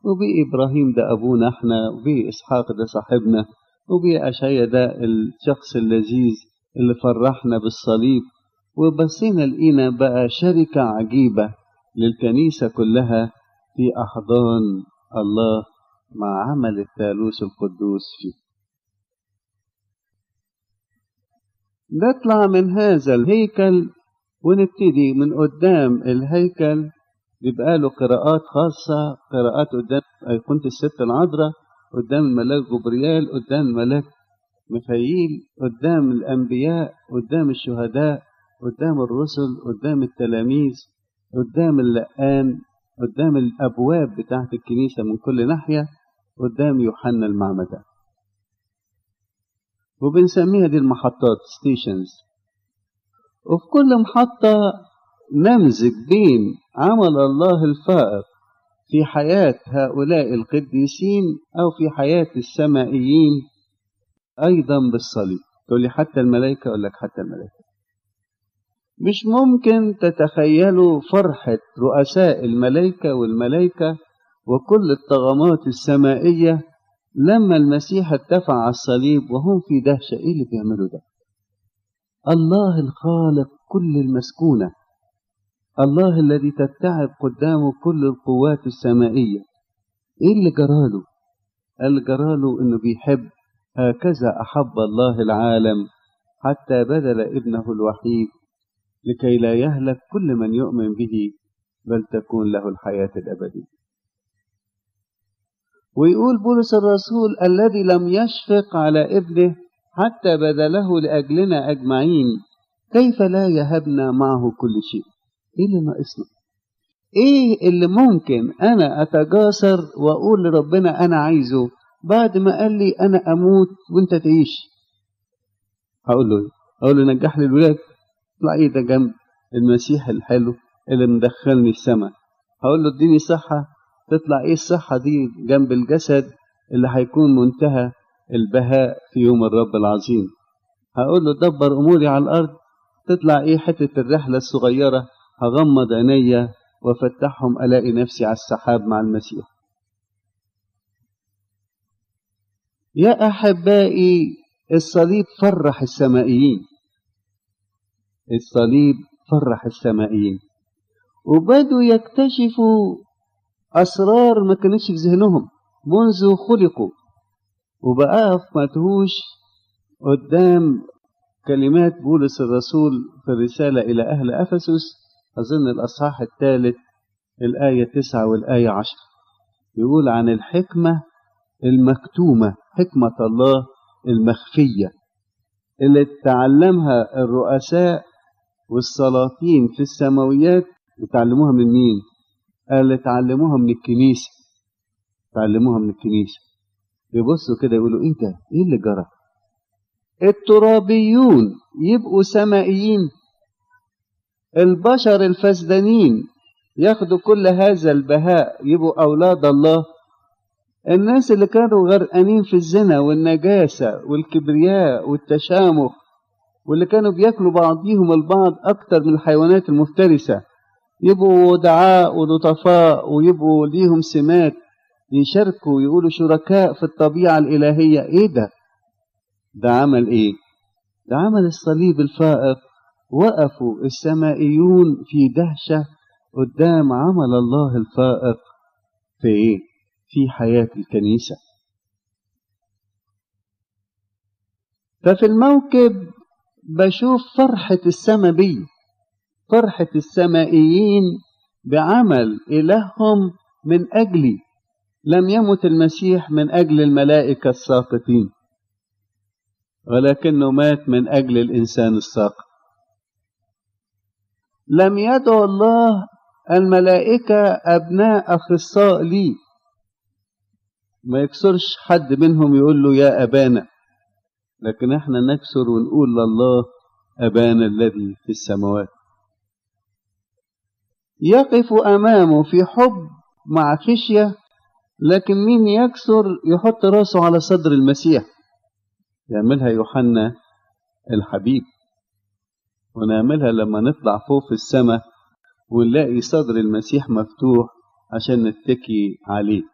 وبقي إبراهيم ده أبونا احنا وبقي إسحاق ده صاحبنا وبقي أشعيا ده الشخص اللذيذ اللي فرحنا بالصليب وبصينا لقينا بقى شركة عجيبة للكنيسة كلها في أحضان الله مع عمل الثالوث القدوس فيه نطلع من هذا الهيكل ونبتدي من قدام الهيكل بيبقى له قراءات خاصة قراءات قدام أيقونة الست العذراء قدام الملاك جبريال قدام الملاك ميخائيل قدام الأنبياء قدام الشهداء قدام الرسل قدام التلاميذ قدام اللقان قدام الأبواب بتاعت الكنيسة من كل ناحية قدام يوحنا المعمدان وبنسميها دي المحطات ستيشنز وفي كل محطة نمزج بين عمل الله الفائق في حياة هؤلاء القديسين أو في حياة السمائيين أيضا بالصليب تقول لي حتى الملائكة أقول لك حتى الملائكة مش ممكن تتخيلوا فرحة رؤساء الملائكة والملائكة وكل الطغمات السمائية لما المسيح ارتفع على الصليب وهم في دهشة ايه اللي بيعملوا ده الله الخالق كل المسكونة الله الذي تتعب قدامه كل القوات السمائية ايه اللي جراله اللي جراله انه بيحب هكذا احب الله العالم حتى بذل ابنه الوحيد لكي لا يهلك كل من يؤمن به بل تكون له الحياة الأبدية ويقول بولس الرسول الذي لم يشفق على ابنه حتى بذله لأجلنا أجمعين كيف لا يهبنا معه كل شيء إيه اللي ناقصنا إيه اللي ممكن أنا أتجاسر وأقول لربنا أنا عايزه بعد ما قال لي أنا أموت وأنت تعيش هقول له أقول له نجح لي الولاد اطلع ايه ده جنب المسيح الحلو اللي مدخلني السماء هقول له اديني صحة تطلع ايه الصحة دي جنب الجسد اللي هيكون منتهى البهاء في يوم الرب العظيم هقول له دبر اموري على الارض تطلع ايه حتة الرحلة الصغيرة هغمض عينيا وافتحهم الاقي نفسي على السحاب مع المسيح يا احبائي الصليب فرح السمائيين الصليب فرح السمائيين وبدوا يكتشفوا أسرار ما كانتش في ذهنهم منذ خلقوا وبقى مدهوش قدام كلمات بولس الرسول في الرسالة إلى أهل أفسس أظن الأصحاح الثالث الآية تسعة والآية عشر يقول عن الحكمة المكتومة حكمة الله المخفية اللي تعلمها الرؤساء والسلاطين في السماويات يتعلموها من مين؟ قال اتعلموها من الكنيسة تعلموها من الكنيسة يبصوا كده يقولوا ايه ده؟ ايه اللي جرى؟ الترابيون يبقوا سمائيين البشر الفسدانين ياخدوا كل هذا البهاء يبقوا أولاد الله الناس اللي كانوا غرقانين في الزنا والنجاسة والكبرياء والتشامخ واللي كانوا بياكلوا بعضيهم البعض أكتر من الحيوانات المفترسة يبقوا دعاء ولطفاء ويبقوا ليهم سمات يشاركوا يقولوا شركاء في الطبيعة الإلهية إيه ده؟ ده عمل إيه؟ ده عمل الصليب الفائق وقفوا السمائيون في دهشة قدام عمل الله الفائق في إيه؟ في حياة الكنيسة ففي الموكب بشوف فرحة السما بي فرحة السمائيين بعمل إلههم من أجلي لم يمت المسيح من أجل الملائكة الساقطين ولكنه مات من أجل الإنسان الساقط لم يدعو الله الملائكة أبناء أخصاء لي ما يكسرش حد منهم يقول له يا أبانا لكن احنا نكسر ونقول لله أبانا الذي في السماوات يقف أمامه في حب مع خشية لكن مين يكسر يحط راسه على صدر المسيح يعملها يوحنا الحبيب ونعملها لما نطلع فوق في السماء ونلاقي صدر المسيح مفتوح عشان نتكي عليه